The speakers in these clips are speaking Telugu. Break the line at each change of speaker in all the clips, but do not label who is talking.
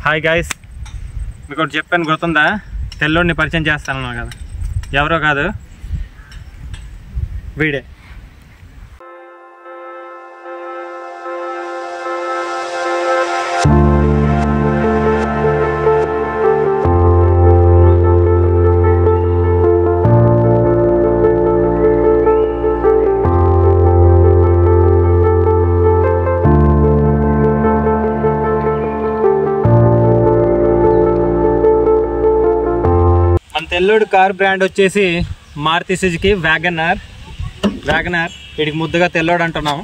హాయ్ గాయస్ మీకు ఒకటి చెప్పాను గుర్తుందా తెల్లోడిని పరిచయం చేస్తాను కదా ఎవరో కాదు వీడే మన తెల్లోడు కార్ బ్రాండ్ వచ్చేసి మారుతి సుజుకి వ్యాగనార్ వ్యాగనార్ వీడికి ముద్దుగా తెల్లోడు అంటున్నాం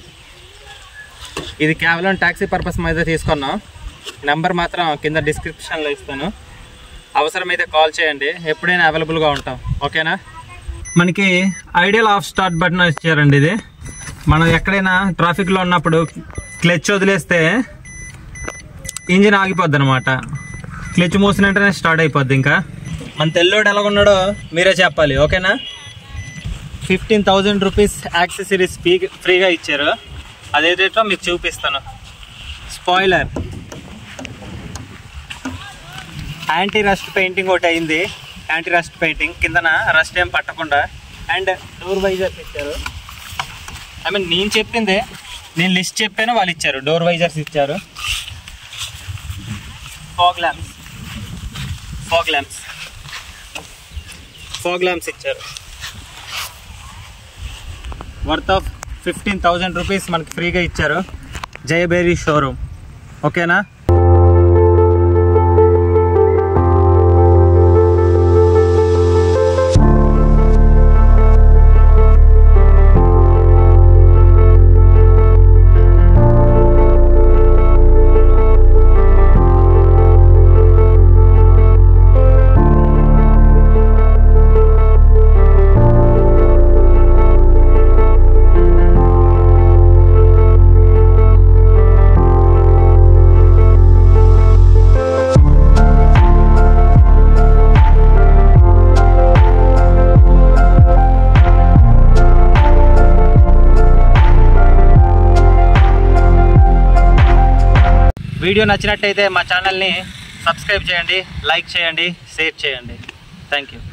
ఇది కేవలం ట్యాక్సీ పర్పస్ మీద తీసుకున్నాం నెంబర్ మాత్రం కింద డిస్క్రిప్షన్లో ఇస్తాను అవసరమైతే కాల్ చేయండి ఎప్పుడైనా అవైలబుల్గా ఉంటాం ఓకేనా మనకి ఐడియల్ ఆఫ్ స్టార్ట్ బటన్ ఇచ్చారండి ఇది మనం ఎక్కడైనా ట్రాఫిక్లో ఉన్నప్పుడు క్లచ్ వదిలేస్తే ఇంజిన్ ఆగిపోద్ది అనమాట క్లచ్ మూసిన వెంటనే స్టార్ట్ అయిపోద్ది ఇంకా మన తెల్లోడు ఎలా ఉన్నాడో మీరే చెప్పాలి ఓకేనా fifteen thousand rupees accessories free ఫ్రీగా ఇచ్చారు అదేంటో మీకు చూపిస్తాను స్పాయిలర్ యాంటీ రస్ట్ పెయింటింగ్ ఒకటి అయింది యాంటీ రస్ట్ పెయింటింగ్ కిందన రస్ట్ ఏం పట్టకుండా అండ్ డోర్ వైజర్స్ ఇచ్చారు ఐ మీన్ నేను చెప్పిందే నేను లిస్ట్ చెప్పాను వాళ్ళు ఇచ్చారు డోర్ వైజర్స్ ఇచ్చారు fog lamps fog lamps fog lamps ఇచ్చారు worth of fifteen thousand rupees మనకి ఫ్రీగా ఇచ్చారు జయబేరీ షోరూమ్ ఓకేనా వీడియో నచ్చినట్టయితే మా ఛానల్ని సబ్స్క్రైబ్ చేయండి లైక్ చేయండి షేర్ చేయండి థ్యాంక్ యూ